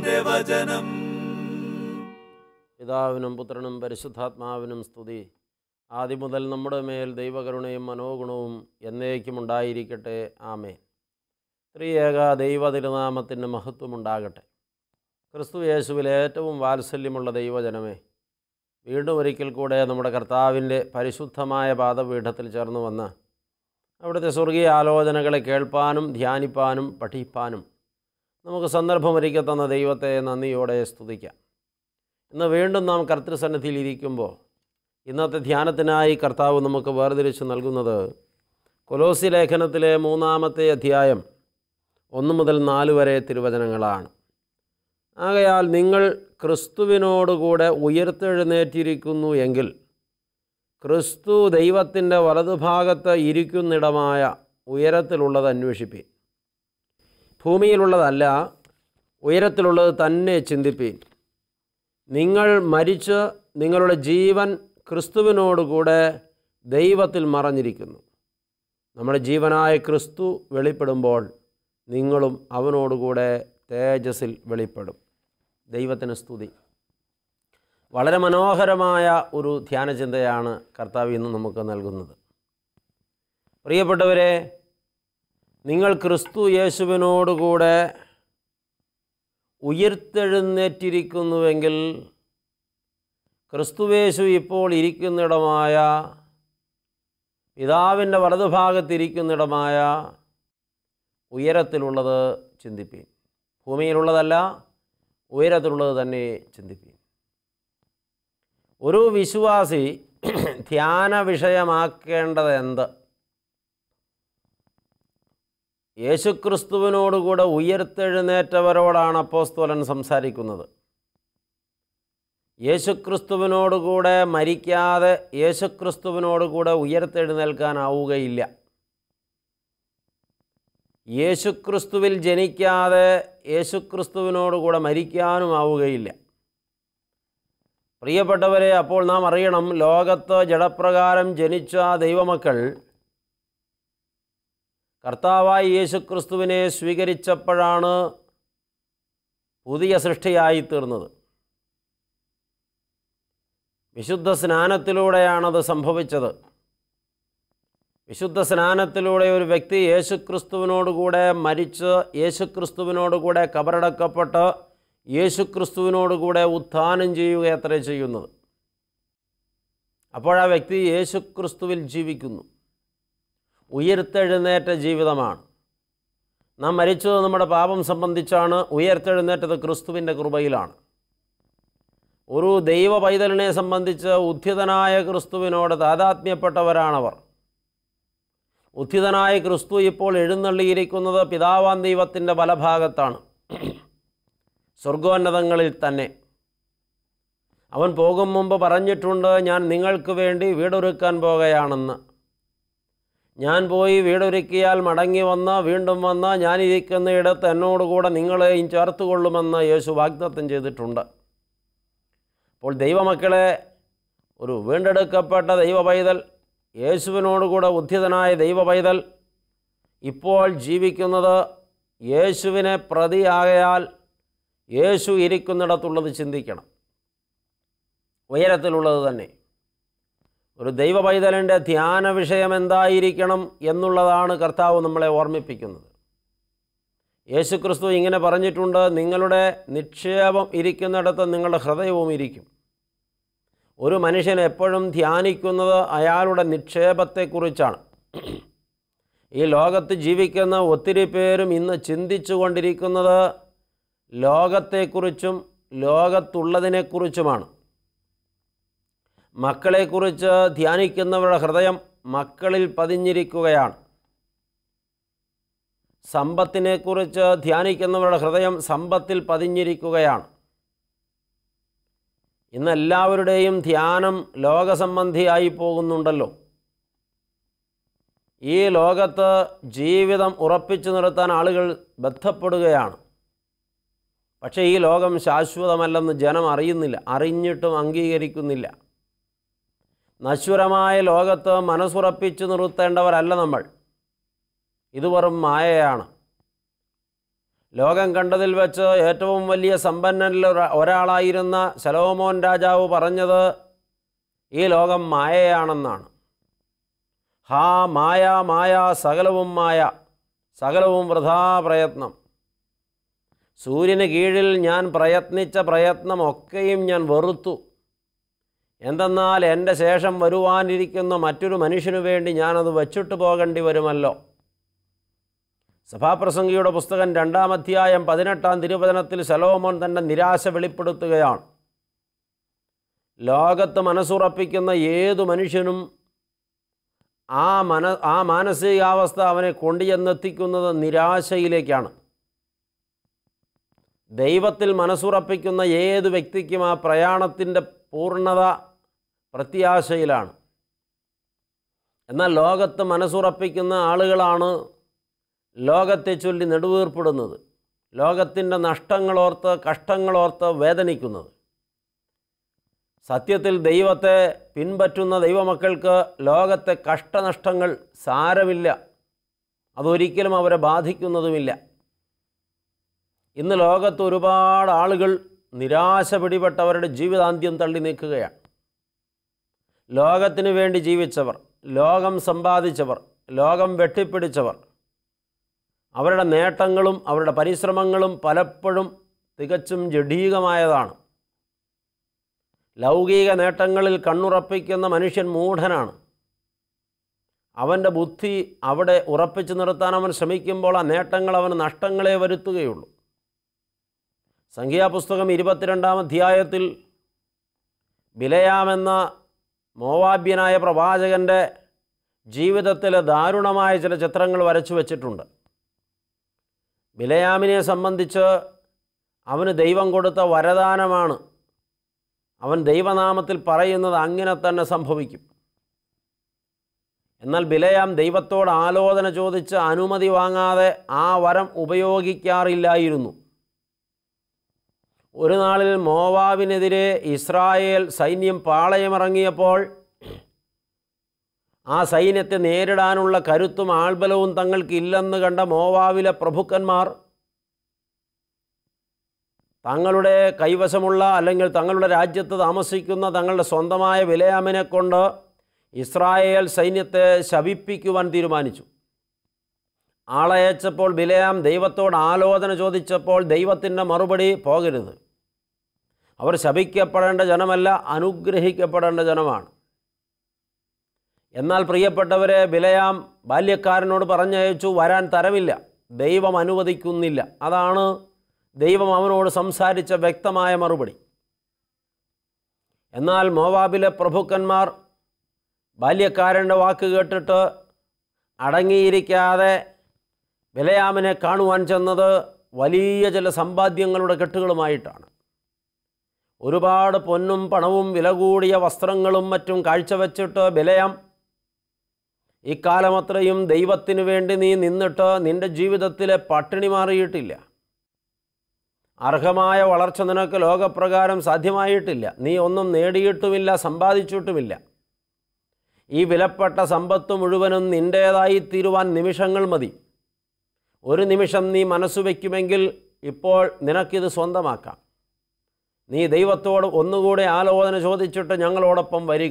ദൈവത്തിന്റെ വചനം പിതാവിനും പുത്രനും പരിശുദ്ധാത്മാവിനും സ്തുതി ആദ്യം മുതൽ നമ്മുടെ മേൽ ദൈവകരുണയും മനോഗുണവും എന്നേക്കും ഉണ്ടായിരിക്കട്ടെ ആമേ ത്രിയേക ദൈവ തിരുനാമത്തിൻ്റെ മഹത്വമുണ്ടാകട്ടെ ക്രിസ്തു യേശുവിൽ ഏറ്റവും വാത്സല്യമുള്ള ദൈവജനമേ വീണ്ടും ഒരിക്കൽ കൂടെ നമ്മുടെ കർത്താവിൻ്റെ പരിശുദ്ധമായ പാദപീഠത്തിൽ ചേർന്ന് വന്ന് അവിടുത്തെ സ്വർഗീയ ആലോചനകളെ കേൾപ്പാനും ധ്യാനിപ്പാനും പഠിപ്പാനും നമുക്ക് സന്ദർഭമൊരുക്കി തന്ന ദൈവത്തെ നന്ദിയോടെ സ്തുതിക്കാം ഇന്ന് വീണ്ടും നാം കർത്തൃസന്നിധിയിൽ ഇരിക്കുമ്പോൾ ഇന്നത്തെ ധ്യാനത്തിനായി കർത്താവ് നമുക്ക് വേർതിരിച്ച് നൽകുന്നത് കൊലോസി ലേഖനത്തിലെ മൂന്നാമത്തെ അധ്യായം ഒന്ന് മുതൽ നാല് വരെ തിരുവചനങ്ങളാണ് ആകയാൽ നിങ്ങൾ ക്രിസ്തുവിനോടുകൂടെ ഉയർത്തെഴുന്നേറ്റിരിക്കുന്നു എങ്കിൽ ക്രിസ്തു ദൈവത്തിൻ്റെ വലതുഭാഗത്ത് ഇരിക്കുന്നിടമായ ഉയരത്തിലുള്ളത് അന്വേഷിപ്പീൻ ഭൂമിയിലുള്ളതല്ല ഉയരത്തിലുള്ളത് തന്നെ ചിന്തിപ്പീൻ നിങ്ങൾ മരിച്ച് നിങ്ങളുടെ ജീവൻ ക്രിസ്തുവിനോടുകൂടെ ദൈവത്തിൽ മറഞ്ഞിരിക്കുന്നു നമ്മുടെ ജീവനായ ക്രിസ്തു വെളിപ്പെടുമ്പോൾ നിങ്ങളും അവനോടുകൂടെ തേജസ്സിൽ വെളിപ്പെടും ദൈവത്തിന് സ്തുതി വളരെ മനോഹരമായ ഒരു ധ്യാനചിന്തയാണ് കർത്താവ് ഇന്ന് നമുക്ക് നൽകുന്നത് പ്രിയപ്പെട്ടവരെ നിങ്ങൾ ക്രിസ്തു യേശുവിനോടുകൂടെ ഉയർത്തെഴുന്നേറ്റിരിക്കുന്നുവെങ്കിൽ ക്രിസ്തുവേശു ഇപ്പോൾ ഇരിക്കുന്നിടമായ പിതാവിൻ്റെ വലതുഭാഗത്തിരിക്കുന്നിടമായ ഉയരത്തിലുള്ളത് ചിന്തിപ്പീൻ ഭൂമിയിലുള്ളതല്ല ഉയരത്തിലുള്ളത് തന്നെ ചിന്തിപ്പീൻ ഒരു വിശ്വാസി ധ്യാന വിഷയമാക്കേണ്ടത് എന്ത് യേശുക്രിസ്തുവിനോടുകൂടെ ഉയർത്തെഴുന്നേറ്റവരോടാണ് അപ്പോസ്തോലൻ സംസാരിക്കുന്നത് യേശുക്രിസ്തുവിനോടുകൂടെ മരിക്കാതെ യേശുക്രിസ്തുവിനോടുകൂടെ ഉയർത്തെഴുന്നേൽക്കാനാവുകയില്ല യേശുക്രിസ്തുവിൽ ജനിക്കാതെ യേശുക്രിസ്തുവിനോടുകൂടെ മരിക്കാനും ആവുകയില്ല പ്രിയപ്പെട്ടവരെ അപ്പോൾ നാം അറിയണം ലോകത്ത് ജഡപ്രകാരം ജനിച്ച ദൈവമക്കൾ കർത്താവായി യേശുക്രിസ്തുവിനെ സ്വീകരിച്ചപ്പോഴാണ് പുതിയ സൃഷ്ടിയായി തീർന്നത് വിശുദ്ധ സ്നാനത്തിലൂടെയാണത് സംഭവിച്ചത് വിശുദ്ധ സ്നാനത്തിലൂടെ ഒരു വ്യക്തി യേശുക്രിസ്തുവിനോടുകൂടെ മരിച്ച് യേശുക്രിസ്തുവിനോടുകൂടെ കബറടക്കപ്പെട്ട് യേശുക്രിസ്തുവിനോടുകൂടെ ഉത്ഥാനം ചെയ്യുക എത്ര ചെയ്യുന്നത് അപ്പോൾ ആ വ്യക്തി യേശുക്രിസ്തുവിൽ ജീവിക്കുന്നു ഉയർത്തെഴുന്നേറ്റ ജീവിതമാണ് നാം മരിച്ചത് നമ്മുടെ പാപം സംബന്ധിച്ചാണ് ഉയർത്തെഴുന്നേറ്റത് ക്രിസ്തുവിൻ്റെ കൃപയിലാണ് ഒരു ദൈവ പൈതലിനെ സംബന്ധിച്ച് ഉദ്ധിതനായ ക്രിസ്തുവിനോട് താതാത്മ്യപ്പെട്ടവരാണവർ ഉദ്ധിതനായ ക്രിസ്തു ഇപ്പോൾ എഴുന്നള്ളിയിരിക്കുന്നത് പിതാവാൻ ദൈവത്തിൻ്റെ വലഭാഗത്താണ് സ്വർഗോന്നതങ്ങളിൽ തന്നെ അവൻ പോകും മുമ്പ് പറഞ്ഞിട്ടുണ്ട് ഞാൻ നിങ്ങൾക്ക് വേണ്ടി വീടൊരുക്കാൻ പോകുകയാണെന്ന് ഞാൻ പോയി വീടൊരുക്കിയാൽ മടങ്ങി വന്ന് വീണ്ടും വന്ന് ഞാനിരിക്കുന്നിടത്ത് എന്നോടുകൂടെ നിങ്ങളെയും ചേർത്തുകൊള്ളുമെന്ന് യേശു വാഗ്ദത്തം ചെയ്തിട്ടുണ്ട് അപ്പോൾ ദൈവമക്കളെ ഒരു വീണ്ടെടുക്കപ്പെട്ട ദൈവ പൈതൽ യേശുവിനോടുകൂടെ ഉദ്ധിതനായ ദൈവ പൈതൽ ഇപ്പോൾ ജീവിക്കുന്നത് യേശുവിനെ പ്രതിയാകയാൽ യേശു ഇരിക്കുന്നിടത്തുള്ളത് ചിന്തിക്കണം ഉയരത്തിലുള്ളത് തന്നെ ഒരു ദൈവ പൈതലിൻ്റെ ധ്യാന വിഷയം എന്തായിരിക്കണം എന്നുള്ളതാണ് കർത്താവ് നമ്മളെ ഓർമ്മിപ്പിക്കുന്നത് യേശുക്രിസ്തു ഇങ്ങനെ പറഞ്ഞിട്ടുണ്ട് നിങ്ങളുടെ നിക്ഷേപം ഇരിക്കുന്നിടത്ത് നിങ്ങളുടെ ഹൃദയവും ഇരിക്കും ഒരു മനുഷ്യൻ എപ്പോഴും ധ്യാനിക്കുന്നത് അയാളുടെ നിക്ഷേപത്തെക്കുറിച്ചാണ് ഈ ലോകത്ത് ജീവിക്കുന്ന ഒത്തിരി പേരും ഇന്ന് ചിന്തിച്ചു കൊണ്ടിരിക്കുന്നത് ലോകത്തെക്കുറിച്ചും ലോകത്തുള്ളതിനെക്കുറിച്ചുമാണ് മക്കളെക്കുറിച്ച് ധ്യാനിക്കുന്നവരുടെ ഹൃദയം മക്കളിൽ പതിഞ്ഞിരിക്കുകയാണ് സമ്പത്തിനെക്കുറിച്ച് ധ്യാനിക്കുന്നവരുടെ ഹൃദയം സമ്പത്തിൽ പതിഞ്ഞിരിക്കുകയാണ് ഇന്ന് എല്ലാവരുടെയും ധ്യാനം ലോകസംബന്ധിയായി പോകുന്നുണ്ടല്ലോ ഈ ലോകത്ത് ജീവിതം ഉറപ്പിച്ചു നിർത്താൻ ആളുകൾ ബന്ധപ്പെടുകയാണ് പക്ഷേ ഈ ലോകം ശാശ്വതമല്ലെന്ന് ജനം അറിയുന്നില്ല അറിഞ്ഞിട്ടും അംഗീകരിക്കുന്നില്ല നശ്വരമായ ലോകത്ത് മനസ്സുറപ്പിച്ചു നിർത്തേണ്ടവരല്ല നമ്മൾ ഇത് വെറും മായയാണ് ലോകം കണ്ടതിൽ വെച്ച് ഏറ്റവും വലിയ സമ്പന്നരിൽ ഒരാ- ഒരാളായിരുന്ന ശലോമോൻ രാജാവ് പറഞ്ഞത് ഈ ലോകം മായയാണെന്നാണ് ഹാ മായ മായ സകലവും മായ സകലവും വൃഥാ പ്രയത്നം സൂര്യന് കീഴിൽ ഞാൻ പ്രയത്നിച്ച പ്രയത്നമൊക്കെയും ഞാൻ വെറുത്തു എന്തെന്നാൽ എൻ്റെ ശേഷം വരുവാനിരിക്കുന്ന മറ്റൊരു മനുഷ്യനു വേണ്ടി ഞാനത് വച്ചിട്ട് പോകേണ്ടി വരുമല്ലോ സഭാപ്രസംഗിയുടെ പുസ്തകം രണ്ടാം അധ്യായം പതിനെട്ടാം തിരുവചനത്തിൽ ശലോമോൻ തൻ്റെ നിരാശ വെളിപ്പെടുത്തുകയാണ് ലോകത്ത് മനസ്സുറപ്പിക്കുന്ന ഏതു മനുഷ്യനും ആ മന ആ മാനസികാവസ്ഥ അവനെ കൊണ്ടുചെന്നെത്തിക്കുന്നത് നിരാശയിലേക്കാണ് ദൈവത്തിൽ മനസ്സുറപ്പിക്കുന്ന ഏത് വ്യക്തിക്കും ആ പ്രയാണത്തിൻ്റെ പൂർണ്ണത പ്രത്യാശയിലാണ് എന്നാൽ ലോകത്ത് മനസ്സുറപ്പിക്കുന്ന ആളുകളാണ് ലോകത്തെ ചൊല്ലി നെടുവീർപ്പിടുന്നത് ലോകത്തിൻ്റെ നഷ്ടങ്ങളോർത്ത് കഷ്ടങ്ങളോർത്ത് വേദനിക്കുന്നത് സത്യത്തിൽ ദൈവത്തെ പിൻപറ്റുന്ന ദൈവമക്കൾക്ക് ലോകത്തെ കഷ്ടനഷ്ടങ്ങൾ സാരമില്ല അതൊരിക്കലും അവരെ ബാധിക്കുന്നതുമില്ല ഇന്ന് ലോകത്ത് ഒരുപാട് ആളുകൾ നിരാശ പിടിപെട്ടവരുടെ ജീവിതാന്ത്യം തള്ളി നീക്കുകയാണ് ലോകത്തിനു വേണ്ടി ജീവിച്ചവർ ലോകം സമ്പാദിച്ചവർ ലോകം വെട്ടിപ്പിടിച്ചവർ അവരുടെ നേട്ടങ്ങളും അവരുടെ പരിശ്രമങ്ങളും പലപ്പോഴും തികച്ചും ജഡീകമായതാണ് ലൗകിക നേട്ടങ്ങളിൽ കണ്ണുറപ്പിക്കുന്ന മനുഷ്യൻ മൂഢനാണ് അവൻ്റെ ബുദ്ധി അവിടെ ഉറപ്പിച്ചു നിർത്താൻ അവൻ ശ്രമിക്കുമ്പോൾ ആ നേട്ടങ്ങൾ അവന് നഷ്ടങ്ങളെ വരുത്തുകയുള്ളൂ സംഖ്യാപുസ്തകം ഇരുപത്തിരണ്ടാം അധ്യായത്തിൽ ബിലയാമെന്ന മോവാബ്യനായ പ്രവാചകൻ്റെ ജീവിതത്തിലെ ദാരുണമായ ചില ചിത്രങ്ങൾ വരച്ചു വച്ചിട്ടുണ്ട് ബിലയാമിനെ സംബന്ധിച്ച് അവന് ദൈവം കൊടുത്ത വരദാനമാണ് അവൻ ദൈവനാമത്തിൽ പറയുന്നത് അങ്ങനെ തന്നെ സംഭവിക്കും എന്നാൽ ബിലയാം ദൈവത്തോട് ആലോചന ചോദിച്ച് അനുമതി വാങ്ങാതെ ആ വരം ഉപയോഗിക്കാറില്ലായിരുന്നു ഒരു നാളിൽ മോവാബിനെതിരെ ഇസ്രായേൽ സൈന്യം പാളയമിറങ്ങിയപ്പോൾ ആ സൈന്യത്തെ നേരിടാനുള്ള കരുത്തും ആൾബലവും തങ്ങൾക്കില്ലെന്ന് കണ്ട മോവാവിലെ പ്രഭുക്കന്മാർ തങ്ങളുടെ കൈവശമുള്ള അല്ലെങ്കിൽ തങ്ങളുടെ രാജ്യത്ത് താമസിക്കുന്ന തങ്ങളുടെ സ്വന്തമായ വിലയാമിനെ കൊണ്ട് ഇസ്രായേൽ സൈന്യത്തെ ശപിപ്പിക്കുവാൻ തീരുമാനിച്ചു ആളയച്ചപ്പോൾ ബിലയാം ദൈവത്തോട് ആലോചന ചോദിച്ചപ്പോൾ ദൈവത്തിൻ്റെ മറുപടി പോകരുത് അവർ ശപിക്കപ്പെടേണ്ട ജനമല്ല അനുഗ്രഹിക്കപ്പെടേണ്ട ജനമാണ് എന്നാൽ പ്രിയപ്പെട്ടവരെ ബിലയാം ബാല്യക്കാരനോട് പറഞ്ഞയച്ചു വരാൻ തരമില്ല ദൈവം അനുവദിക്കുന്നില്ല അതാണ് ദൈവം അവനോട് സംസാരിച്ച വ്യക്തമായ മറുപടി എന്നാൽ മോവാബിലെ പ്രഭുക്കന്മാർ ബാല്യക്കാരൻ്റെ വാക്ക് കേട്ടിട്ട് അടങ്ങിയിരിക്കാതെ ബിലയാമിനെ കാണുവാൻ ചെന്നത് വലിയ ചില സമ്പാദ്യങ്ങളുടെ കെട്ടുകളുമായിട്ടാണ് ഒരുപാട് പൊന്നും പണവും വില കൂടിയ വസ്ത്രങ്ങളും മറ്റും കാഴ്ചവെച്ചിട്ട് ബിലയാം ഇക്കാലമത്രയും ദൈവത്തിനു വേണ്ടി നീ നിന്നിട്ട് നിൻ്റെ ജീവിതത്തിലെ പട്ടിണി മാറിയിട്ടില്ല അർഹമായ വളർച്ച നിനക്ക് ലോകപ്രകാരം സാധ്യമായിട്ടില്ല നീ ഒന്നും നേടിയിട്ടുമില്ല സമ്പാദിച്ചിട്ടുമില്ല ഈ വിലപ്പെട്ട സമ്പത്ത് മുഴുവനും നിൻ്റേതായി തീരുവാൻ നിമിഷങ്ങൾ മതി ഒരു നിമിഷം നീ മനസ്സു വയ്ക്കുമെങ്കിൽ ഇപ്പോൾ നിനക്കിത് സ്വന്തമാക്കാം നീ ദൈവത്തോട് ഒന്നുകൂടെ ആലോചന ചോദിച്ചിട്ട് ഞങ്ങളോടൊപ്പം വരിക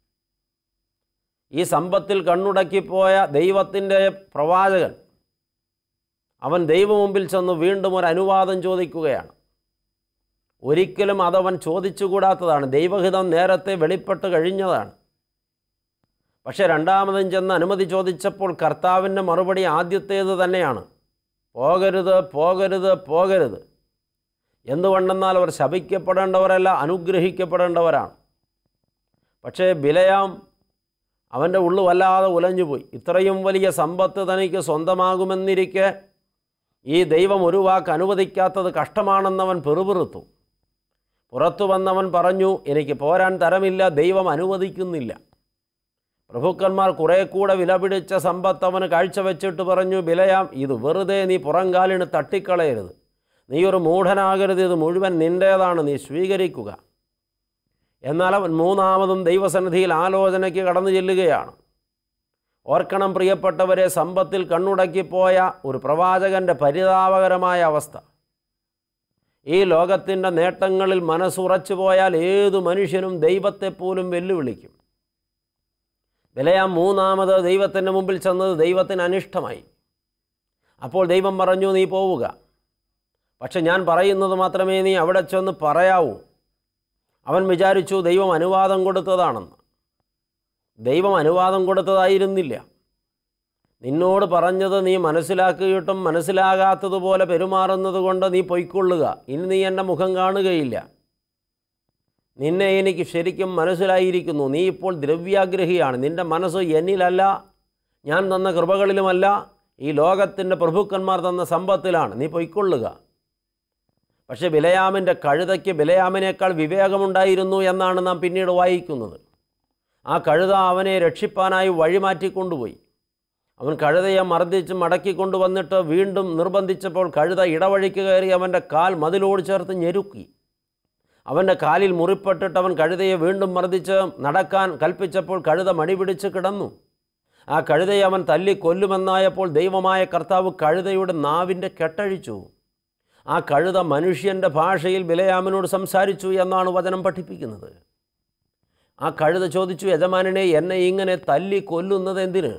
ഈ സമ്പത്തിൽ കണ്ണുടക്കിപ്പോയ ദൈവത്തിൻ്റെ പ്രവാചകൻ അവൻ ദൈവമുമ്പിൽ ചെന്ന് വീണ്ടും ഒരു അനുവാദം ചോദിക്കുകയാണ് ഒരിക്കലും അതവൻ ചോദിച്ചുകൂടാത്തതാണ് ദൈവഹിതം നേരത്തെ വെളിപ്പെട്ട് കഴിഞ്ഞതാണ് പക്ഷേ രണ്ടാമതും ചെന്ന് അനുമതി ചോദിച്ചപ്പോൾ കർത്താവിൻ്റെ മറുപടി ആദ്യത്തേത് തന്നെയാണ് പോകരുത് പോകരുത് പോകരുത് എന്തുകൊണ്ടെന്നാൽ അവർ ശപിക്കപ്പെടേണ്ടവരല്ല അനുഗ്രഹിക്കപ്പെടേണ്ടവരാണ് പക്ഷേ ബിലയാം അവൻ്റെ ഉള്ളു വല്ലാതെ ഉലഞ്ഞുപോയി ഇത്രയും വലിയ സമ്പത്ത് തനിക്ക് സ്വന്തമാകുമെന്നിരിക്കെ ഈ ദൈവം ഒരു വാക്ക് അനുവദിക്കാത്തത് കഷ്ടമാണെന്നവൻ പെറുപിറുത്തു പുറത്തു വന്നവൻ പറഞ്ഞു എനിക്ക് പോരാൻ തരമില്ല ദൈവം അനുവദിക്കുന്നില്ല പ്രഭുക്കന്മാർ കുറേ കൂടെ വിലപിടിച്ച സമ്പത്ത് അവന് കാഴ്ചവെച്ചിട്ട് പറഞ്ഞു ബിലയാം ഇത് വെറുതെ നീ പുറംകാലിന് തട്ടിക്കളയരുത് നീ ഒരു മൂഢനാകരുത് ഇത് മുഴുവൻ നിൻ്റേതാണ് നീ സ്വീകരിക്കുക എന്നാൽ അവൻ മൂന്നാമതും ദൈവസന്നിധിയിൽ ആലോചനയ്ക്ക് കടന്നു ചെല്ലുകയാണ് ഓർക്കണം പ്രിയപ്പെട്ടവരെ സമ്പത്തിൽ കണ്ണുടക്കിപ്പോയ ഒരു പ്രവാചകൻ്റെ പരിതാപകരമായ അവസ്ഥ ഈ ലോകത്തിൻ്റെ നേട്ടങ്ങളിൽ മനസ്സുറച്ചു പോയാൽ ഏതു മനുഷ്യനും ദൈവത്തെപ്പോലും വെല്ലുവിളിക്കും വിലയാം മൂന്നാമത് ദൈവത്തിൻ്റെ മുമ്പിൽ ചെന്നത് ദൈവത്തിന് അനിഷ്ടമായി അപ്പോൾ ദൈവം പറഞ്ഞു നീ പോവുക പക്ഷെ ഞാൻ പറയുന്നത് മാത്രമേ നീ അവിടെ ചെന്ന് പറയാവൂ അവൻ വിചാരിച്ചു ദൈവം അനുവാദം കൊടുത്തതാണെന്ന് ദൈവം അനുവാദം കൊടുത്തതായിരുന്നില്ല നിന്നോട് പറഞ്ഞത് നീ മനസ്സിലാക്കിയിട്ടും മനസ്സിലാകാത്തതുപോലെ പെരുമാറുന്നത് കൊണ്ട് നീ പൊയ്ക്കൊള്ളുക ഇനി നീ എൻ്റെ മുഖം കാണുകയില്ല നിന്നെ എനിക്ക് ശരിക്കും മനസ്സിലായിരിക്കുന്നു നീ ഇപ്പോൾ ദ്രവ്യാഗ്രഹിയാണ് നിൻ്റെ മനസ്സ് എന്നിലല്ല ഞാൻ തന്ന കൃപകളിലുമല്ല ഈ ലോകത്തിൻ്റെ പ്രഭുക്കന്മാർ തന്ന സമ്പത്തിലാണ് നീ പൊയ്ക്കൊള്ളുക പക്ഷേ ബിലയാമിൻ്റെ കഴുതയ്ക്ക് ബിലയാമിനേക്കാൾ വിവേകമുണ്ടായിരുന്നു എന്നാണ് നാം പിന്നീട് വായിക്കുന്നത് ആ കഴുത അവനെ രക്ഷിപ്പാനായി വഴിമാറ്റിക്കൊണ്ടുപോയി അവൻ കഴുതയെ മർദ്ദിച്ച് മടക്കി കൊണ്ടുവന്നിട്ട് വീണ്ടും നിർബന്ധിച്ചപ്പോൾ കഴുത ഇടവഴിക്ക് കയറി അവൻ്റെ കാൽ മതിലോട് ചേർത്ത് ഞെരുക്കി അവൻ്റെ കാലിൽ മുറിപ്പെട്ടിട്ട് അവൻ കഴുതയെ വീണ്ടും മർദ്ദിച്ച് നടക്കാൻ കൽപ്പിച്ചപ്പോൾ കഴുത മടിപിടിച്ച് കിടന്നു ആ കഴുതയെ അവൻ തല്ലി കൊല്ലുമെന്നായപ്പോൾ ദൈവമായ കർത്താവ് കഴുതയുടെ നാവിൻ്റെ കെട്ടഴിച്ചു ആ കഴുത മനുഷ്യൻ്റെ ഭാഷയിൽ ബിലയാമിനോട് സംസാരിച്ചു എന്നാണ് വചനം പഠിപ്പിക്കുന്നത് ആ കഴുത ചോദിച്ചു യജമാനനെ എന്നെ ഇങ്ങനെ തല്ലി കൊല്ലുന്നത് എന്തിന്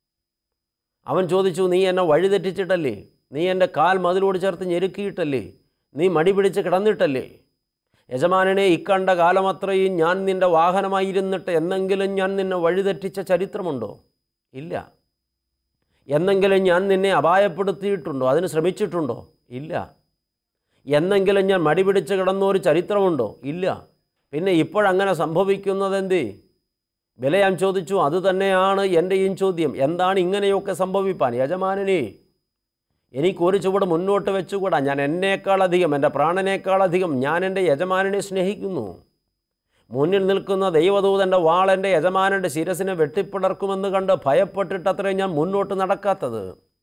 അവൻ ചോദിച്ചു നീ എന്നെ വഴിതെറ്റിച്ചിട്ടല്ലേ നീ എൻ്റെ കാൽ മതിലോട് ചേർത്ത് ഞെരുക്കിയിട്ടല്ലേ നീ മടി പിടിച്ച് കിടന്നിട്ടല്ലേ യജമാനനെ ഇക്കണ്ട കാലമത്രയും ഞാൻ നിൻ്റെ വാഹനമായിരുന്നിട്ട് എന്നെങ്കിലും ഞാൻ നിന്നെ വഴിതെറ്റിച്ച ചരിത്രമുണ്ടോ ഇല്ല എന്നെങ്കിലും ഞാൻ നിന്നെ അപായപ്പെടുത്തിയിട്ടുണ്ടോ അതിന് ശ്രമിച്ചിട്ടുണ്ടോ ഇല്ല എന്നെങ്കിലും ഞാൻ മടി പിടിച്ച് കിടന്ന ഒരു ചരിത്രമുണ്ടോ ഇല്ല പിന്നെ ഇപ്പോഴങ്ങനെ സംഭവിക്കുന്നതെന്തേ വിലയാൻ ചോദിച്ചു അത് തന്നെയാണ് എൻ്റെയും ചോദ്യം എന്താണ് ഇങ്ങനെയൊക്കെ സംഭവിപ്പാൻ യജമാനനെ എനിക്കൊരു ചുവട് മുന്നോട്ട് വെച്ചുകൂടാ ഞാൻ എന്നേക്കാളധികം എൻ്റെ പ്രാണനേക്കാളധികം ഞാൻ എൻ്റെ യജമാനനെ സ്നേഹിക്കുന്നു മുന്നിൽ നിൽക്കുന്ന ദൈവദൂതൻ്റെ വാൾ എൻ്റെ യജമാനൻ്റെ ശിരസിനെ വെട്ടിപ്പിളർക്കുമെന്ന് കണ്ട് ഭയപ്പെട്ടിട്ടത്രേ ഞാൻ മുന്നോട്ട് നടക്കാത്തത്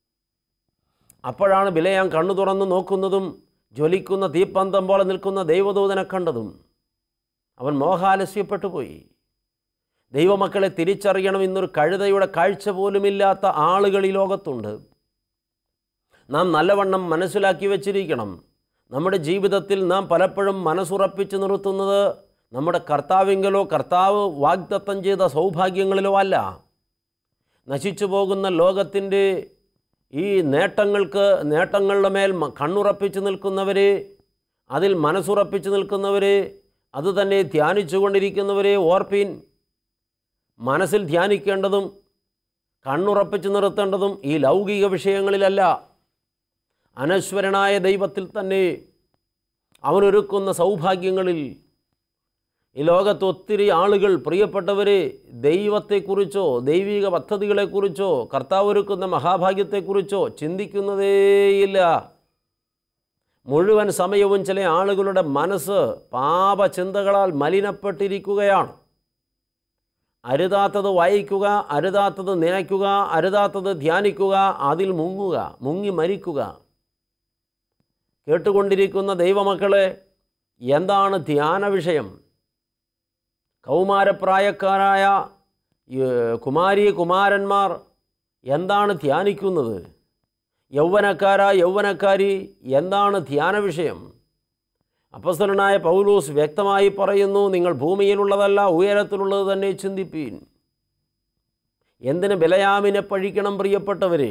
അപ്പോഴാണ് ബിലയാൻ കണ്ണു തുറന്ന് നോക്കുന്നതും ജ്വലിക്കുന്ന തീപ്പന്തം പോലെ നിൽക്കുന്ന ദൈവദൂതനെ കണ്ടതും അവൻ മോഹാലസ്യപ്പെട്ടു പോയി ദൈവമക്കളെ തിരിച്ചറിയണം ഇന്നൊരു കഴുതയുടെ കാഴ്ച പോലുമില്ലാത്ത ആളുകൾ ഈ ലോകത്തുണ്ട് നാം നല്ലവണ്ണം മനസ്സിലാക്കി വച്ചിരിക്കണം നമ്മുടെ ജീവിതത്തിൽ നാം പലപ്പോഴും മനസ്സുറപ്പിച്ച് നിർത്തുന്നത് നമ്മുടെ കർത്താവിങ്കലോ കർത്താവ് വാഗ്ദത്തം ചെയ്ത സൗഭാഗ്യങ്ങളിലോ അല്ല നശിച്ചു പോകുന്ന ലോകത്തിൻ്റെ ഈ നേട്ടങ്ങൾക്ക് നേട്ടങ്ങളുടെ മേൽ മ- കണ്ണുറപ്പിച്ച് നിൽക്കുന്നവരെ അതിൽ മനസ്സുറപ്പിച്ച് നിൽക്കുന്നവരെ അതുതന്നെ ധ്യാനിച്ചു കൊണ്ടിരിക്കുന്നവരെ ഓർപ്പീൻ മനസ്സിൽ ധ്യാനിക്കേണ്ടതും കണ്ണുറപ്പിച്ച് നിർത്തേണ്ടതും ഈ ലൗകിക വിഷയങ്ങളിലല്ല അനശ്വരനായ ദൈവത്തിൽ തന്നെ അവനൊരുക്കുന്ന സൗഭാഗ്യങ്ങളിൽ ഈ ലോകത്ത് ഒത്തിരി ആളുകൾ പ്രിയപ്പെട്ടവരെ ദൈവത്തെക്കുറിച്ചോ ദൈവിക പദ്ധതികളെക്കുറിച്ചോ കർത്താവ് ഒരുക്കുന്ന മഹാഭാഗ്യത്തെക്കുറിച്ചോ ചിന്തിക്കുന്നതേയില്ല മുഴുവൻ സമയവും ചില ആളുകളുടെ മനസ്സ് പാപചിന്തകളാൽ മലിനപ്പെട്ടിരിക്കുകയാണ് അരുതാത്തത് വായിക്കുക അരുതാത്തത് നനയ്ക്കുക അരുതാത്തത് ധ്യാനിക്കുക അതിൽ മുങ്ങുക മുങ്ങി മരിക്കുക കേട്ടുകൊണ്ടിരിക്കുന്ന ദൈവമക്കളെ എന്താണ് ധ്യാന വിഷയം കൗമാരപ്രായക്കാരായ ഏ, കുമാരി കുമാരന്മാർ എന്താണ് ധ്യാനിക്കുന്നത് യൗവനക്കാരാ യൗവനക്കാരി എന്താണ് ധ്യാന വിഷയം അപ്പസ്തലനായ പൗലൂസ് വ്യക്തമായി പറയുന്നു നിങ്ങൾ ഭൂമിയിലുള്ളതല്ല ഉയരത്തിലുള്ളത് തന്നെ ചിന്തിപ്പീൻ എന്തിന് ബലയാമിനെ പഴിക്കണം പ്രിയപ്പെട്ടവരെ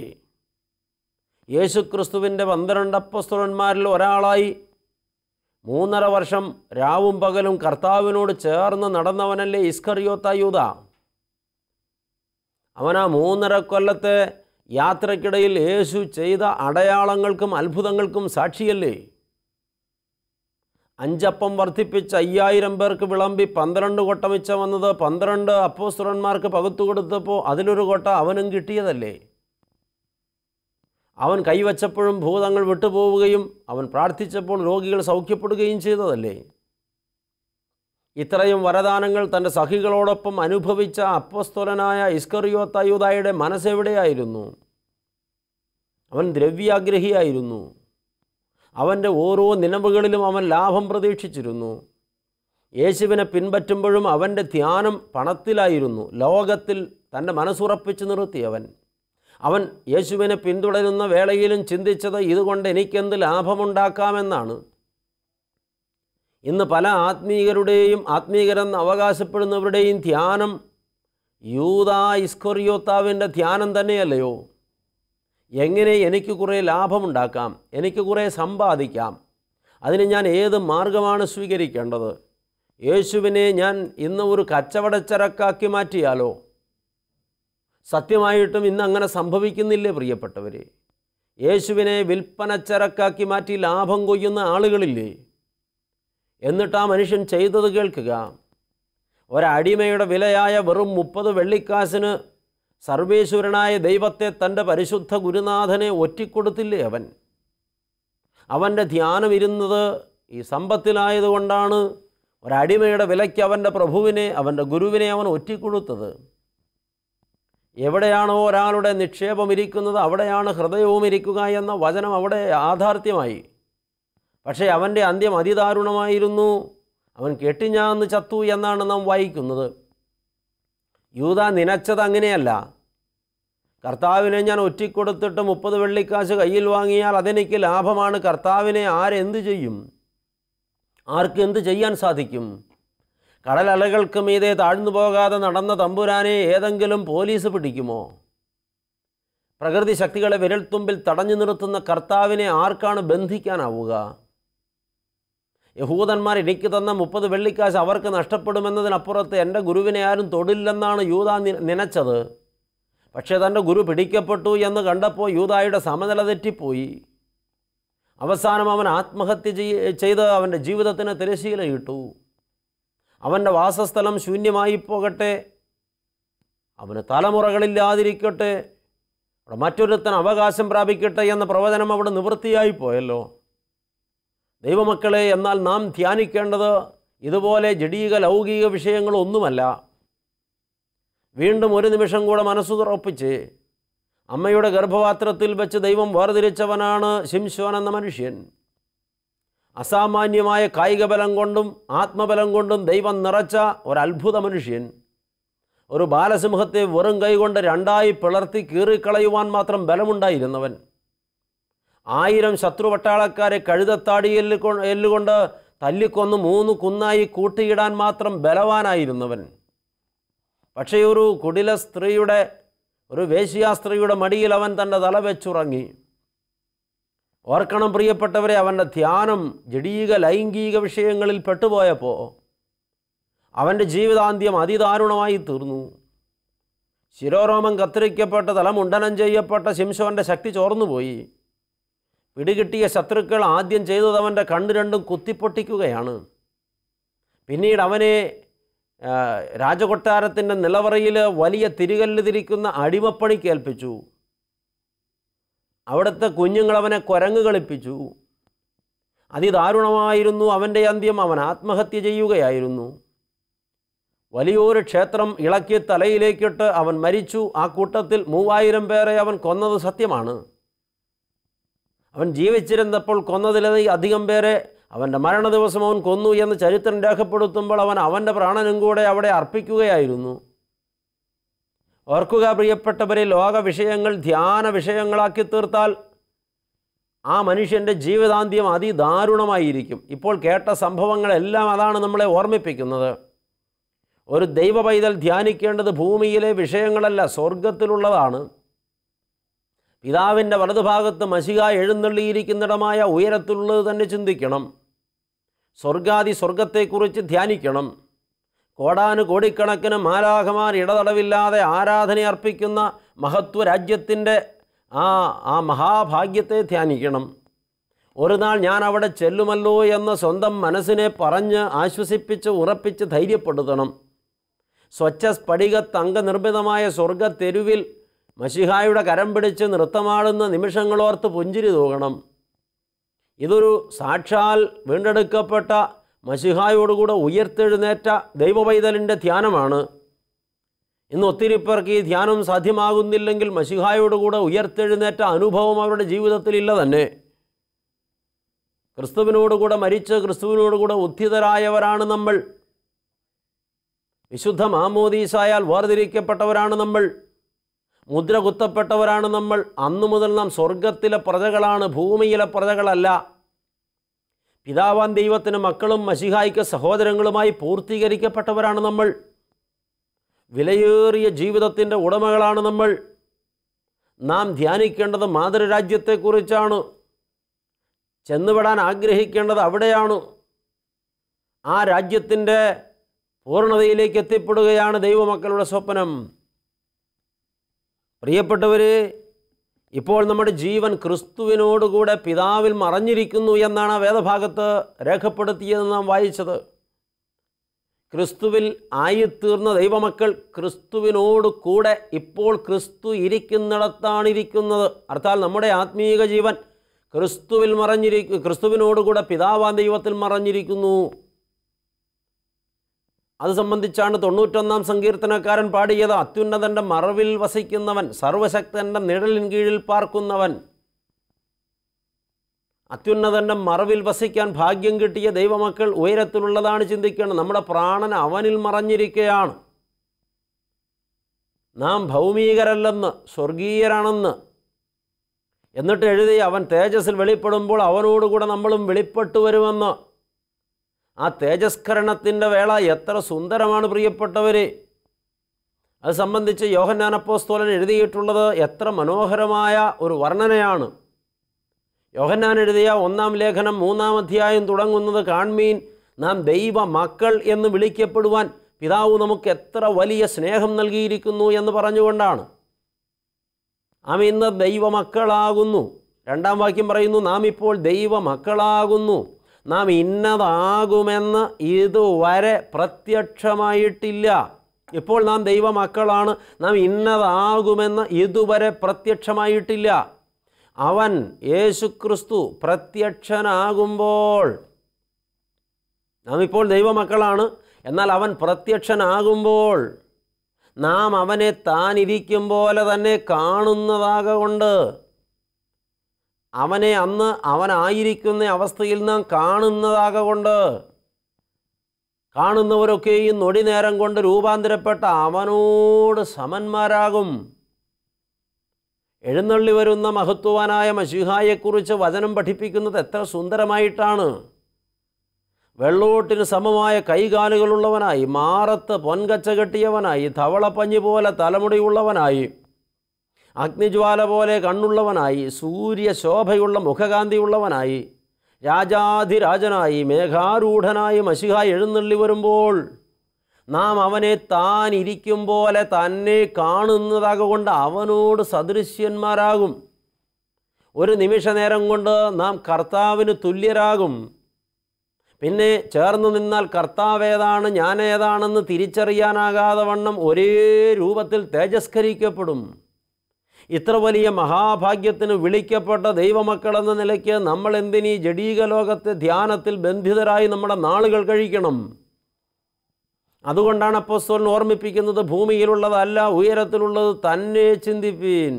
യേശുക്രിസ്തുവിൻ്റെ പന്ത്രണ്ട് അപ്പസ്തലന്മാരിൽ ഒരാളായി മൂന്നര വർഷം രാവും പകലും കർത്താവിനോട് ചേർന്ന് നടന്നവനല്ലേ ഇസ്കറിയോത്തായൂത അവൻ ആ മൂന്നര കൊല്ലത്തെ യാത്രക്കിടയിൽ യേശു ചെയ്ത അടയാളങ്ങൾക്കും അത്ഭുതങ്ങൾക്കും സാക്ഷിയല്ലേ അഞ്ചപ്പം വർദ്ധിപ്പിച്ച് അയ്യായിരം പേർക്ക് വിളമ്പി പന്ത്രണ്ട് കൊട്ട മിച്ചം വന്നത് പന്ത്രണ്ട് അപ്പോസ്തുരന്മാർക്ക് പകുത്തു കൊടുത്തപ്പോൾ അതിലൊരു കൊട്ട അവനും കിട്ടിയതല്ലേ അവൻ കൈവച്ചപ്പോഴും ഭൂതങ്ങൾ വിട്ടുപോവുകയും അവൻ പ്രാർത്ഥിച്ചപ്പോൾ രോഗികൾ സൗഖ്യപ്പെടുകയും ചെയ്തതല്ലേ ഇത്രയും വരദാനങ്ങൾ തൻ്റെ സഖികളോടൊപ്പം അനുഭവിച്ച അപ്പസ്തോലനായ ഇസ്കറിയോത്തയൂതായുടെ മനസ്സെവിടെയായിരുന്നു അവൻ ദ്രവ്യാഗ്രഹിയായിരുന്നു അവൻ്റെ ഓരോ നിലവുകളിലും അവൻ ലാഭം പ്രതീക്ഷിച്ചിരുന്നു യേശുവിനെ പിൻപറ്റുമ്പോഴും അവൻ്റെ ധ്യാനം പണത്തിലായിരുന്നു ലോകത്തിൽ തൻ്റെ മനസ്സുറപ്പിച്ച് നിർത്തിയവൻ അവൻ യേശുവിനെ പിന്തുടരുന്ന വേളയിലും ചിന്തിച്ചത് ഇതുകൊണ്ട് എനിക്കെന്ത് ലാഭമുണ്ടാക്കാമെന്നാണ് ഇന്ന് പല ആത്മീയരുടെയും ആത്മീയരെന്ന് അവകാശപ്പെടുന്നവരുടെയും ധ്യാനം യൂത ഇസ്കൊറിയോത്താവിൻ്റെ ധ്യാനം തന്നെയല്ലയോ എങ്ങനെ എനിക്ക് കുറേ ലാഭമുണ്ടാക്കാം എനിക്ക് കുറേ സമ്പാദിക്കാം അതിന് ഞാൻ ഏത് മാർഗമാണ് സ്വീകരിക്കേണ്ടത് യേശുവിനെ ഞാൻ ഇന്ന് ഒരു കച്ചവടച്ചരക്കാക്കി മാറ്റിയാലോ സത്യമായിട്ടും ഇന്ന് അങ്ങനെ സംഭവിക്കുന്നില്ലേ പ്രിയപ്പെട്ടവരെ യേശുവിനെ വിൽപ്പനച്ചരക്കാക്കി മാറ്റി ലാഭം കൊയ്യുന്ന ആളുകളില്ലേ എന്നിട്ട് ആ മനുഷ്യൻ ചെയ്തത് കേൾക്കുക ഒരടിമയുടെ വിലയായ വെറും മുപ്പത് വെള്ളിക്കാശിന് സർവേശ്വരനായ ദൈവത്തെ തൻ്റെ പരിശുദ്ധ ഗുരുനാഥനെ ഒറ്റിക്കൊടുത്തില്ലേ അവൻ അവൻ്റെ ധ്യാനം ഇരുന്നത് ഈ സമ്പത്തിലായതുകൊണ്ടാണ് ഒരടിമയുടെ വിലയ്ക്ക് അവൻ്റെ പ്രഭുവിനെ അവൻ്റെ ഗുരുവിനെ അവൻ ഒറ്റിക്കൊടുത്തത് എവിടെയാണോ ഒരാളുടെ നിക്ഷേപം ഇരിക്കുന്നത് അവിടെയാണ് ഹൃദയവും ഇരിക്കുക എന്ന വചനം അവിടെ യാഥാർത്ഥ്യമായി പക്ഷേ അവൻ്റെ അന്ത്യം അതിദാരുണമായിരുന്നു അവൻ കെട്ടിഞ്ഞാന്ന് ചത്തു എന്നാണ് നാം വായിക്കുന്നത് യൂത നനച്ചത് അങ്ങനെയല്ല കർത്താവിനെ ഞാൻ ഒറ്റിക്കൊടുത്തിട്ട് മുപ്പത് വെള്ളിക്കാശ് കയ്യിൽ വാങ്ങിയാൽ അതെനിക്ക് ലാഭമാണ് കർത്താവിനെ ആരെന്ത് ചെയ്യും ആർക്ക് എന്ത് ചെയ്യാൻ സാധിക്കും കടലലകൾക്ക് മീതെ താഴ്ന്നു പോകാതെ നടന്ന തമ്പുരാനെ ഏതെങ്കിലും പോലീസ് പിടിക്കുമോ പ്രകൃതി ശക്തികളെ വിരൽത്തുമ്പിൽ തടഞ്ഞു നിർത്തുന്ന കർത്താവിനെ ആർക്കാണ് ബന്ധിക്കാനാവുക യഹൂദന്മാർ എനിക്ക് തന്ന മുപ്പത് വെള്ളിക്കാശ് അവർക്ക് നഷ്ടപ്പെടുമെന്നതിനപ്പുറത്ത് എൻ്റെ ഗുരുവിനെ ആരും തൊടില്ലെന്നാണ് യൂത നി- നനച്ചത് പക്ഷേ തൻ്റെ ഗുരു പിടിക്കപ്പെട്ടു എന്ന് കണ്ടപ്പോൾ യൂതായുടെ സമനില തെറ്റിപ്പോയി അവസാനം അവൻ ആത്മഹത്യ ചെയ്യ ചെയ്ത് അവൻ്റെ ജീവിതത്തിന് തിരശീലയിട്ടു അവൻ്റെ വാസസ്ഥലം ശൂന്യമായി പോകട്ടെ അവന് തലമുറകളില്ലാതിരിക്കട്ടെ അവിടെ മറ്റൊരുത്തൻ അവകാശം പ്രാപിക്കട്ടെ എന്ന പ്രവചനം അവിടെ നിവൃത്തിയായി പോയല്ലോ ദൈവമക്കളെ എന്നാൽ നാം ധ്യാനിക്കേണ്ടത് ഇതുപോലെ ജഡീക ലൗകിക വിഷയങ്ങളൊന്നുമല്ല വീണ്ടും ഒരു നിമിഷം കൂടെ മനസ്സു തുറപ്പിച്ച് അമ്മയുടെ ഗർഭപാത്രത്തിൽ വെച്ച് ദൈവം വേർതിരിച്ചവനാണ് ശിംശോൻ എന്ന മനുഷ്യൻ അസാമാന്യമായ കായിക ബലം കൊണ്ടും ആത്മബലം കൊണ്ടും ദൈവം നിറച്ച ഒരത്ഭുത മനുഷ്യൻ ഒരു ബാലസിംഹത്തെ വെറും കൈകൊണ്ട് രണ്ടായി പിളർത്തി കീറിക്കളയുവാൻ മാത്രം ബലമുണ്ടായിരുന്നവൻ ആയിരം ശത്രുപട്ടാളക്കാരെ കഴുതത്താടിയിൽ എല്ലുകൊണ്ട് തല്ലിക്കൊന്ന് മൂന്ന് കുന്നായി കൂട്ടിയിടാൻ മാത്രം ബലവാനായിരുന്നവൻ പക്ഷേ ഒരു കുടില സ്ത്രീയുടെ ഒരു വേശ്യാ സ്ത്രീയുടെ മടിയിൽ അവൻ തൻ്റെ തല വെച്ചുറങ്ങി ഓർക്കണം പ്രിയപ്പെട്ടവരെ അവൻ്റെ ധ്യാനം ജഡീക ലൈംഗിക വിഷയങ്ങളിൽ പെട്ടുപോയപ്പോൾ അവൻ്റെ ജീവിതാന്ത്യം അതിദാരുണമായി തീർന്നു ശിരോരോമം കത്തിരിക്കപ്പെട്ട തലമുണ്ടനം ചെയ്യപ്പെട്ട ശിംശോൻ്റെ ശക്തി ചോർന്നുപോയി പിടികിട്ടിയ ശത്രുക്കൾ ആദ്യം ചെയ്തത് അവൻ്റെ കണ്ണ് രണ്ടും കുത്തിപ്പൊട്ടിക്കുകയാണ് പിന്നീട് അവനെ ആ, രാജകൊട്ടാരത്തിൻ്റെ നിലവറയിൽ വലിയ തിരികല്ല് തിരിക്കുന്ന അടിമപ്പണിക്ക് ഏൽപ്പിച്ചു അവിടുത്തെ കുഞ്ഞുങ്ങൾ അവനെ കുരങ്ങ് കളിപ്പിച്ചു അതിദാരുണമായിരുന്നു അവൻ്റെ അന്ത്യം അവൻ ആത്മഹത്യ ചെയ്യുകയായിരുന്നു വലിയൊരു ക്ഷേത്രം ഇളക്കി തലയിലേക്കിട്ട് അവൻ മരിച്ചു ആ കൂട്ടത്തിൽ മൂവായിരം പേരെ അവൻ കൊന്നത് സത്യമാണ് അവൻ ജീവിച്ചിരുന്നപ്പോൾ കൊന്നതിലധികം അധികം പേരെ അവൻ്റെ മരണ ദിവസം അവൻ കൊന്നു എന്ന് ചരിത്രം രേഖപ്പെടുത്തുമ്പോൾ അവൻ അവൻ്റെ പ്രാണനും കൂടെ അവിടെ അർപ്പിക്കുകയായിരുന്നു ഓർക്കുക പ്രിയപ്പെട്ടവരെ ലോക വിഷയങ്ങൾ ധ്യാന വിഷയങ്ങളാക്കി തീർത്താൽ ആ മനുഷ്യൻ്റെ ജീവിതാന്ത്യം അതിദാരുണമായിരിക്കും ഇപ്പോൾ കേട്ട സംഭവങ്ങളെല്ലാം അതാണ് നമ്മളെ ഓർമ്മിപ്പിക്കുന്നത് ഒരു ദൈവ പൈതൽ ധ്യാനിക്കേണ്ടത് ഭൂമിയിലെ വിഷയങ്ങളല്ല സ്വർഗത്തിലുള്ളതാണ് പിതാവിൻ്റെ വലതുഭാഗത്ത് മഷിക എഴുന്നള്ളിയിരിക്കുന്നിടമായ ഉയരത്തിലുള്ളത് തന്നെ ചിന്തിക്കണം സ്വർഗാദി സ്വർഗത്തെക്കുറിച്ച് ധ്യാനിക്കണം കോടാനു കോടിക്കണക്കിന് മാലാഖമാർ ഇടതടവില്ലാതെ ആരാധന അർപ്പിക്കുന്ന മഹത്വ രാജ്യത്തിൻ്റെ ആ ആ മഹാഭാഗ്യത്തെ ധ്യാനിക്കണം ഒരു നാൾ ഞാൻ അവിടെ ചെല്ലുമല്ലോ എന്ന് സ്വന്തം മനസ്സിനെ പറഞ്ഞ് ആശ്വസിപ്പിച്ച് ഉറപ്പിച്ച് ധൈര്യപ്പെടുത്തണം സ്വച്ഛ സ്ഫടിക തങ്കനിർമ്മിതമായ സ്വർഗത്തെരുവിൽ മഷിഹായുടെ കരം പിടിച്ച് നൃത്തമാടുന്ന നിമിഷങ്ങളോർത്ത് പുഞ്ചിരി തൂകണം ഇതൊരു സാക്ഷാൽ വീണ്ടെടുക്കപ്പെട്ട മഷിഹായോടുകൂടെ ഉയർത്തെഴുന്നേറ്റ ദൈവപൈതലിൻ്റെ ധ്യാനമാണ് ഇന്ന് ഒത്തിരി പേർക്ക് ഈ ധ്യാനം സാധ്യമാകുന്നില്ലെങ്കിൽ മഷിഹായോടുകൂടെ ഉയർത്തെഴുന്നേറ്റ അനുഭവം അവരുടെ ജീവിതത്തിൽ ഇല്ല തന്നെ ക്രിസ്തുവിനോടുകൂടെ മരിച്ച് ക്രിസ്തുവിനോടുകൂടെ ഉദ്ധിതരായവരാണ് നമ്മൾ വിശുദ്ധ മാമോദീസായാൽ വേർതിരിക്കപ്പെട്ടവരാണ് നമ്മൾ മുദ്ര കുത്തപ്പെട്ടവരാണ് നമ്മൾ അന്നു മുതൽ നാം സ്വർഗത്തിലെ പ്രജകളാണ് ഭൂമിയിലെ പ്രജകളല്ല പിതാവാൻ ദൈവത്തിന് മക്കളും മഷിഹായിക്ക് സഹോദരങ്ങളുമായി പൂർത്തീകരിക്കപ്പെട്ടവരാണ് നമ്മൾ വിലയേറിയ ജീവിതത്തിൻ്റെ ഉടമകളാണ് നമ്മൾ നാം ധ്യാനിക്കേണ്ടത് മാതൃരാജ്യത്തെക്കുറിച്ചാണ് ചെന്നുപെടാൻ ആഗ്രഹിക്കേണ്ടത് അവിടെയാണ് ആ രാജ്യത്തിൻ്റെ പൂർണ്ണതയിലേക്ക് എത്തിപ്പെടുകയാണ് ദൈവമക്കളുടെ സ്വപ്നം പ്രിയപ്പെട്ടവരെ ഇപ്പോൾ നമ്മുടെ ജീവൻ ക്രിസ്തുവിനോടുകൂടെ പിതാവിൽ മറഞ്ഞിരിക്കുന്നു എന്നാണ് ആ വേദഭാഗത്ത് രേഖപ്പെടുത്തിയത് നാം വായിച്ചത് ക്രിസ്തുവിൽ ആയിത്തീർന്ന ദൈവമക്കൾ ക്രിസ്തുവിനോട് കൂടെ ഇപ്പോൾ ക്രിസ്തു ഇരിക്കുന്നിടത്താണ് ഇരിക്കുന്നത് അർത്ഥാൽ നമ്മുടെ ആത്മീയ ജീവൻ ക്രിസ്തുവിൽ മറഞ്ഞിരിക്കും ക്രിസ്തുവിനോടുകൂടെ പിതാവാൻ ദൈവത്തിൽ മറഞ്ഞിരിക്കുന്നു അത് സംബന്ധിച്ചാണ് തൊണ്ണൂറ്റൊന്നാം സങ്കീർത്തനക്കാരൻ പാടിയത് അത്യുന്നതൻ്റെ മറവിൽ വസിക്കുന്നവൻ സർവശക്തൻ്റെ നിഴലിൻ കീഴിൽ പാർക്കുന്നവൻ അത്യുന്നതൻ്റെ മറവിൽ വസിക്കാൻ ഭാഗ്യം കിട്ടിയ ദൈവമക്കൾ ഉയരത്തിലുള്ളതാണ് ചിന്തിക്കേണ്ടത് നമ്മുടെ പ്രാണൻ അവനിൽ മറഞ്ഞിരിക്കുകയാണ് നാം ഭൗമികരല്ലെന്ന് സ്വർഗീയരാണെന്ന് എന്നിട്ട് എഴുതി അവൻ തേജസ്സിൽ വെളിപ്പെടുമ്പോൾ അവനോടുകൂടെ നമ്മളും വെളിപ്പെട്ടു വരുമെന്ന് ആ തേജസ്കരണത്തിൻ്റെ വേള എത്ര സുന്ദരമാണ് പ്രിയപ്പെട്ടവരെ അത് സംബന്ധിച്ച് യോഹന്നാൻ അപ്പോസ്തോലൻ എഴുതിയിട്ടുള്ളത് എത്ര മനോഹരമായ ഒരു വർണ്ണനയാണ് യോഹന്നാൻ എഴുതിയ ഒന്നാം ലേഖനം മൂന്നാം അധ്യായം തുടങ്ങുന്നത് കാൺമീൻ നാം ദൈവ മക്കൾ എന്ന് വിളിക്കപ്പെടുവാൻ പിതാവ് നമുക്ക് എത്ര വലിയ സ്നേഹം നൽകിയിരിക്കുന്നു എന്ന് പറഞ്ഞുകൊണ്ടാണ് നാം ഇന്ന് ദൈവമക്കളാകുന്നു രണ്ടാം വാക്യം പറയുന്നു നാം ഇപ്പോൾ ദൈവമക്കളാകുന്നു നാം ഇന്നതാകുമെന്ന് ഇതുവരെ പ്രത്യക്ഷമായിട്ടില്ല ഇപ്പോൾ നാം ദൈവമക്കളാണ് നാം ഇന്നതാകുമെന്ന് ഇതുവരെ പ്രത്യക്ഷമായിട്ടില്ല അവൻ യേശുക്രിസ്തു പ്രത്യക്ഷനാകുമ്പോൾ നാം ഇപ്പോൾ ദൈവമക്കളാണ് എന്നാൽ അവൻ പ്രത്യക്ഷനാകുമ്പോൾ നാം അവനെ താൻ ഇരിക്കും പോലെ തന്നെ കാണുന്നതാകൊണ്ട് അവനെ അന്ന് അവനായിരിക്കുന്ന അവസ്ഥയിൽ നാം കാണുന്നതാകൊണ്ട് കാണുന്നവരൊക്കെയും നൊടി നേരം കൊണ്ട് രൂപാന്തരപ്പെട്ട അവനോട് സമന്മാരാകും എഴുന്നള്ളി വരുന്ന മഹത്വവാനായ മഷിഹായെക്കുറിച്ച് വചനം പഠിപ്പിക്കുന്നത് എത്ര സുന്ദരമായിട്ടാണ് വെള്ളോട്ടിന് സമമായ കൈകാലുകളുള്ളവനായി മാറത്ത് പൊൻകച്ച കെട്ടിയവനായി ധവളപ്പഞ്ഞി പോലെ തലമുടിയുള്ളവനായി അഗ്നിജ്വാല പോലെ കണ്ണുള്ളവനായി സൂര്യശോഭയുള്ള മുഖകാന്തിയുള്ളവനായി രാജാധിരാജനായി മേഘാരൂഢനായി മഷിഹ എഴുന്നള്ളി വരുമ്പോൾ നാം അവനെ താൻ ഇരിക്കും പോലെ തന്നെ കാണുന്നതാകൊണ്ട് അവനോട് സദൃശ്യന്മാരാകും ഒരു നിമിഷ നേരം കൊണ്ട് നാം കർത്താവിന് തുല്യരാകും പിന്നെ ചേർന്ന് നിന്നാൽ കർത്താവ് ഏതാണ് ഞാൻ ഏതാണെന്ന് തിരിച്ചറിയാനാകാതെ വണ്ണം ഒരേ രൂപത്തിൽ തേജസ്കരിക്കപ്പെടും ഇത്ര വലിയ മഹാഭാഗ്യത്തിന് വിളിക്കപ്പെട്ട ദൈവമക്കളെന്ന നിലയ്ക്ക് നമ്മൾ എന്തിനീ ജഡീക ലോകത്തെ ധ്യാനത്തിൽ ബന്ധിതരായി നമ്മുടെ നാളുകൾ കഴിക്കണം അതുകൊണ്ടാണ് അപ്പോസ്തോലൻ ഓർമ്മിപ്പിക്കുന്നത് ഭൂമിയിലുള്ളതല്ല ഉയരത്തിലുള്ളത് തന്നെ ചിന്തിപ്പീൻ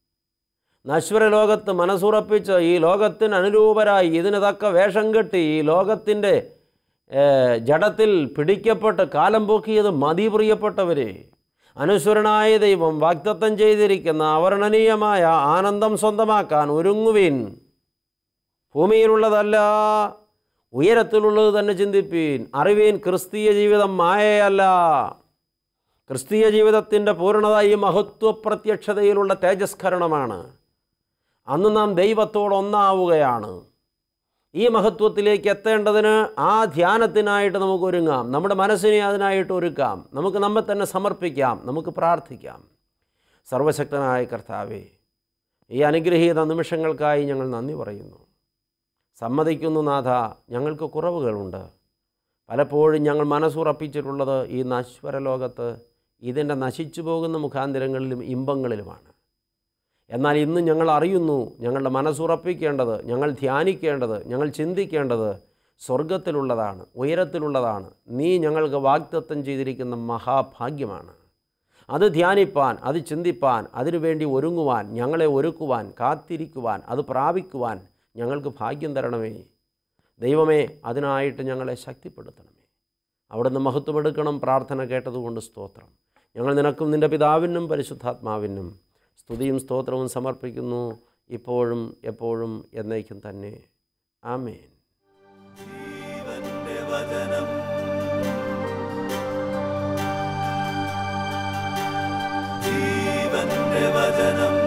നശ്വര ലോകത്ത് മനസ്സുറപ്പിച്ച് ഈ ലോകത്തിന് അനുരൂപരായി ഇതിന് തക്ക വേഷം കെട്ടി ഈ ലോകത്തിൻ്റെ ഏഹ്, ജഡത്തിൽ പിടിക്കപ്പെട്ട് കാലം പോക്കിയത് മതി പ്രിയപ്പെട്ടവരെ അനുസ്വരനായ ദൈവം വാഗ്ദത്തം ചെയ്തിരിക്കുന്ന അവർണനീയമായ ആനന്ദം സ്വന്തമാക്കാൻ ഒരുങ്ങുവിൻ ഭൂമിയിലുള്ളതല്ല ഉയരത്തിലുള്ളത് തന്നെ ചിന്തിപ്പീൻ അറിവീൻ ക്രിസ്തീയ ജീവിതം മായയല്ല ക്രിസ്തീയ ജീവിതത്തിൻ്റെ പൂർണ്ണത ഈ മഹത്വ പ്രത്യക്ഷതയിലുള്ള തേജസ്കരണമാണ് അന്ന് നാം ദൈവത്തോട് ഒന്നാവുകയാണ് ഈ മഹത്വത്തിലേക്ക് എത്തേണ്ടതിന് ആ ധ്യാനത്തിനായിട്ട് നമുക്ക് ഒരുങ്ങാം നമ്മുടെ മനസ്സിനെ അതിനായിട്ട് ഒരുക്കാം നമുക്ക് നമ്മെ തന്നെ സമർപ്പിക്കാം നമുക്ക് പ്രാർത്ഥിക്കാം സർവശക്തനായ കർത്താവേ ഈ അനുഗ്രഹീത നിമിഷങ്ങൾക്കായി ഞങ്ങൾ നന്ദി പറയുന്നു സമ്മതിക്കുന്നു നാഥ ഞങ്ങൾക്ക് കുറവുകളുണ്ട് പലപ്പോഴും ഞങ്ങൾ മനസ്സുറപ്പിച്ചിട്ടുള്ളത് ഈ നശ്വര ലോകത്ത് ഇതിൻ്റെ നശിച്ചു പോകുന്ന മുഖാന്തരങ്ങളിലും ഇമ്പങ്ങളിലുമാണ് എന്നാൽ ഇന്ന് ഞങ്ങൾ അറിയുന്നു ഞങ്ങളുടെ മനസ്സുറപ്പിക്കേണ്ടത് ഞങ്ങൾ ധ്യാനിക്കേണ്ടത് ഞങ്ങൾ ചിന്തിക്കേണ്ടത് സ്വർഗത്തിലുള്ളതാണ് ഉയരത്തിലുള്ളതാണ് നീ ഞങ്ങൾക്ക് വാഗ്ദത്തം ചെയ്തിരിക്കുന്ന മഹാഭാഗ്യമാണ് അത് ധ്യാനിപ്പാൻ അത് ചിന്തിപ്പാൻ അതിനുവേണ്ടി ഒരുങ്ങുവാൻ ഞങ്ങളെ ഒരുക്കുവാൻ കാത്തിരിക്കുവാൻ അത് പ്രാപിക്കുവാൻ ഞങ്ങൾക്ക് ഭാഗ്യം തരണമേ ദൈവമേ അതിനായിട്ട് ഞങ്ങളെ ശക്തിപ്പെടുത്തണമേ അവിടുന്ന് മഹത്വമെടുക്കണം പ്രാർത്ഥന കേട്ടതുകൊണ്ട് സ്തോത്രം ഞങ്ങൾ നിനക്കും നിൻ്റെ പിതാവിനും പരിശുദ്ധാത്മാവിനും സ്തുതിയും സ്തോത്രവും സമർപ്പിക്കുന്നു ഇപ്പോഴും എപ്പോഴും എന്നേക്കും തന്നെ ആമേൻ ജീവന്റെ വചനം ജീവന്റെ വചനം